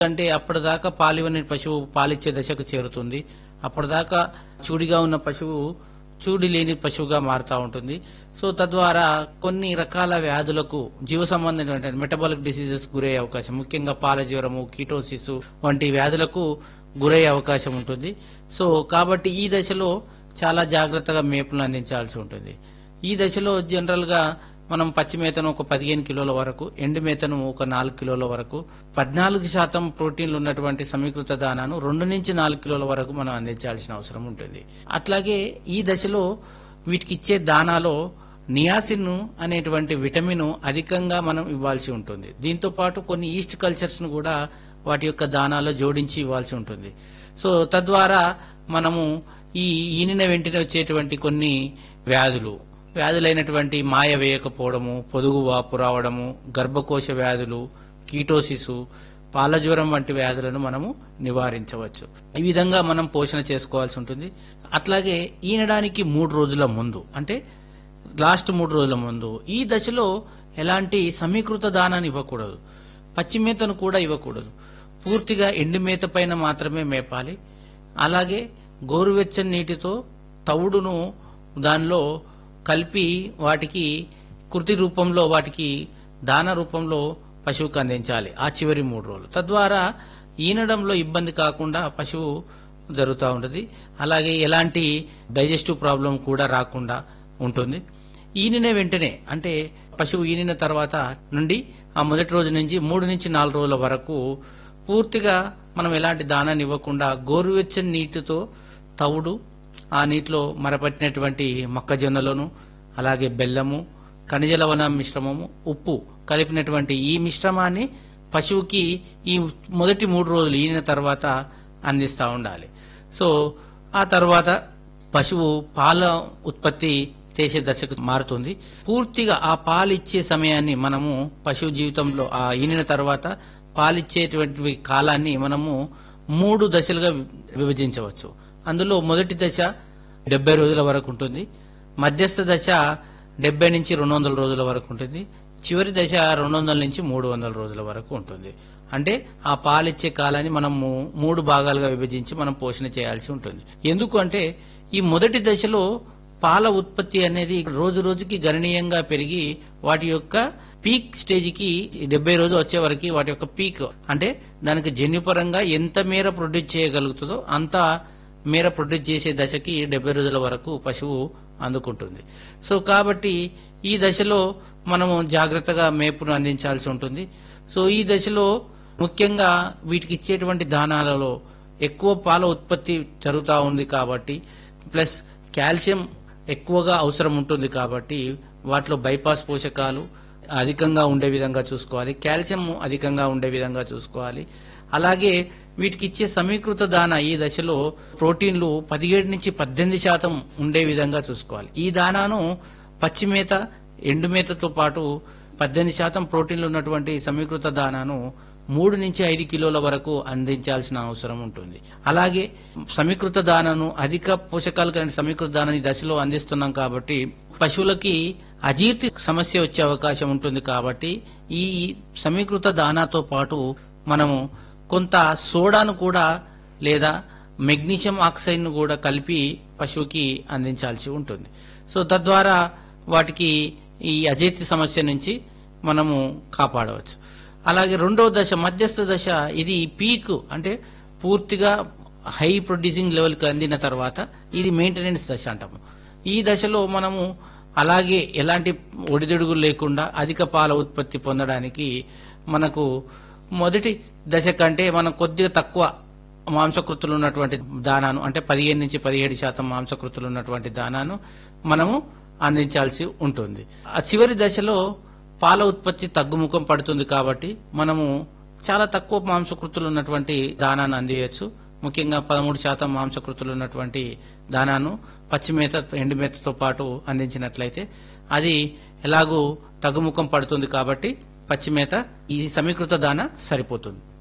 అంటే అప్పటిదాకా పాలివని పశువు పాలిచ్చే దశకు చేరుతుంది అప్పటిదాకా చూడిగా ఉన్న పశువు చూడి లేని పశువుగా మారుతూ ఉంటుంది సో తద్వారా కొన్ని రకాల వ్యాధులకు జీవ సంబంధమైన మెటబాలిక్ డిసీజెస్ గురయ్యే అవకాశం ముఖ్యంగా పాల జ్వరము కీటోసిస్ వంటి వ్యాధులకు గురయ్యే అవకాశం ఉంటుంది సో కాబట్టి ఈ దశలో చాలా జాగ్రత్తగా మేపులను అందించాల్సి ఉంటుంది ఈ దశలో జనరల్ గా మనం పచ్చి మేతను ఒక పదిహేను కిలోల వరకు ఎండు మేతను ఒక నాలుగు కిలోల వరకు పద్నాలుగు శాతం ప్రోటీన్లు ఉన్నటువంటి సమీకృత దానాను రెండు నుంచి నాలుగు కిలోల వరకు మనం అందించాల్సిన అవసరం ఉంటుంది అట్లాగే ఈ దశలో వీటికి ఇచ్చే దానాలో నియాసిన్ అనేటువంటి విటమిన్ అధికంగా మనం ఇవ్వాల్సి ఉంటుంది దీంతో పాటు కొన్ని ఈస్ట్ కల్చర్స్ ను కూడా వాటి యొక్క దానాలో జోడించి ఇవ్వాల్సి ఉంటుంది సో తద్వారా మనము ఈ ఈనిన వెంటనే వచ్చేటువంటి కొన్ని వ్యాధులు వ్యాధులైనటువంటి మాయ వేయకపోవడము పొదుగు వాపు రావడము గర్భకోశ వ్యాధులు కీటోసిసు పాలజ్వరం వంటి వ్యాధులను మనము నివారించవచ్చు ఈ విధంగా మనం పోషణ చేసుకోవాల్సి ఉంటుంది అట్లాగే ఈనడానికి మూడు రోజుల ముందు అంటే లాస్ట్ మూడు రోజుల ముందు ఈ దశలో ఎలాంటి సమీకృత దానాన్ని ఇవ్వకూడదు పచ్చి మేతను కూడా ఇవ్వకూడదు పూర్తిగా ఎండు మేత పైన మాత్రమే మేపాలి అలాగే గోరువెచ్చని నీటితో తవుడును దానిలో కలిపి వాటికి కృతి రూపంలో వాటికి దాన రూపంలో పశువుకు అందించాలి ఆ చివరి మూడు రోజులు తద్వారా ఈనడంలో ఇబ్బంది కాకుండా పశువు జరుగుతూ ఉంటుంది అలాగే ఎలాంటి డైజెస్టివ్ ప్రాబ్లం కూడా రాకుండా ఉంటుంది ఈనిన వెంటనే అంటే పశువు ఈనిన తర్వాత నుండి ఆ మొదటి రోజు నుంచి మూడు నుంచి నాలుగు రోజుల వరకు పూర్తిగా మనం ఎలాంటి దానాన్ని ఇవ్వకుండా గోరువెచ్చని నీటితో తవుడు ఆ నీటిలో మరపట్టినటువంటి మొక్కజొన్నలను అలాగే బెల్లము ఖనిజ లవణ మిశ్రమము ఉప్పు కలిపినటువంటి ఈ మిశ్రమాన్ని పశువుకి ఈ మొదటి మూడు రోజులు ఈనిన తర్వాత అందిస్తూ ఉండాలి సో ఆ తర్వాత పశువు పాల ఉత్పత్తి చేసే దశకు మారుతుంది పూర్తిగా ఆ పాలు ఇచ్చే సమయాన్ని మనము పశువు జీవితంలో ఆ ఈనిన తర్వాత పాలిచ్చేటువంటి కాలాన్ని మనము మూడు దశలుగా విభజించవచ్చు అందులో మొదటి దశ డెబ్బై రోజుల వరకు ఉంటుంది మధ్యస్థ దశ డెబ్బై నుంచి రెండు వందల రోజుల వరకు ఉంటుంది చివరి దశ రెండు వందల నుంచి మూడు వందల రోజుల వరకు ఉంటుంది అంటే ఆ పాలిచ్చే కాలాన్ని మనం మూ- మూడు భాగాలుగా విభజించి మనం పోషణ చేయాల్సి ఉంటుంది ఎందుకు అంటే ఈ మొదటి దశలో పాల ఉత్పత్తి అనేది రోజు రోజుకి గణనీయంగా పెరిగి వాటి యొక్క పీక్ స్టేజ్కి డెబ్బై రోజులు వచ్చే వరకు వాటి యొక్క పీక్ అంటే దానికి జన్యుపరంగా ఎంత మేర ప్రొడ్యూస్ చేయగలుగుతుందో అంత మేర ప్రొడ్యూస్ చేసే దశకి డెబ్బై రోజుల వరకు పశువు అందుకుంటుంది సో కాబట్టి ఈ దశలో మనము జాగ్రత్తగా మేపును అందించాల్సి ఉంటుంది సో ఈ దశలో ముఖ్యంగా వీటికి ఇచ్చేటువంటి దానాలలో ఎక్కువ పాల ఉత్పత్తి జరుగుతూ ఉంది కాబట్టి ప్లస్ కాల్షియం ఎక్కువగా అవసరం ఉంటుంది కాబట్టి వాటిలో బైపాస్ పోషకాలు అధికంగా ఉండే విధంగా చూసుకోవాలి కాల్షియం అధికంగా ఉండే విధంగా చూసుకోవాలి అలాగే వీటికి ఇచ్చే సమీకృత దాన ఈ దశలో ప్రోటీన్లు పదిహేడు నుంచి పద్దెనిమిది శాతం ఉండే విధంగా చూసుకోవాలి ఈ దానాను పచ్చి మేత ఎండు మేతతో పాటు పద్దెనిమిది శాతం ప్రోటీన్లు ఉన్నటువంటి సమీకృత దానాను మూడు నుంచి ఐదు కిలోల వరకు అందించాల్సిన అవసరం ఉంటుంది అలాగే సమీకృత దానను అధిక పోషకాలు కలిగిన సమీకృత దానాన్ని ఈ దశలో అందిస్తున్నాం కాబట్టి పశువులకి అజీర్తి సమస్య వచ్చే అవకాశం ఉంటుంది కాబట్టి ఈ సమీకృత దానాతో పాటు మనము కొంత సోడాను కూడా లేదా మెగ్నీషియం ఆక్సైడ్ ను కూడా కలిపి పశువుకి అందించాల్సి ఉంటుంది సో తద్వారా వాటికి ఈ అజీర్తి సమస్య నుంచి మనము కాపాడవచ్చు అలాగే రెండవ దశ మధ్యస్థ దశ ఇది పీక్ అంటే పూర్తిగా హై ప్రొడ్యూసింగ్ లెవెల్కి అందిన తర్వాత ఇది మెయింటెనెన్స్ దశ అంటాము ఈ దశలో మనము అలాగే ఎలాంటి ఒడిదుడుగులు లేకుండా అధిక పాల ఉత్పత్తి పొందడానికి మనకు మొదటి దశ కంటే మనం కొద్దిగా తక్కువ మాంసకృతులు ఉన్నటువంటి దానాను అంటే పదిహేను నుంచి పదిహేడు శాతం మాంసకృతులు ఉన్నటువంటి దానాను మనము అందించాల్సి ఉంటుంది ఆ చివరి దశలో పాల ఉత్పత్తి తగ్గుముఖం పడుతుంది కాబట్టి మనము చాలా తక్కువ మాంసకృతులు ఉన్నటువంటి దానాన్ని అందియచ్చు ముఖ్యంగా పదమూడు శాతం మాంసకృతులు ఉన్నటువంటి దానాను పచ్చిమేత ఎండుమేతతో పాటు అందించినట్లయితే అది ఎలాగూ తగ్గుముఖం పడుతుంది కాబట్టి పచ్చిమేత ఈ సమీకృత దాన సరిపోతుంది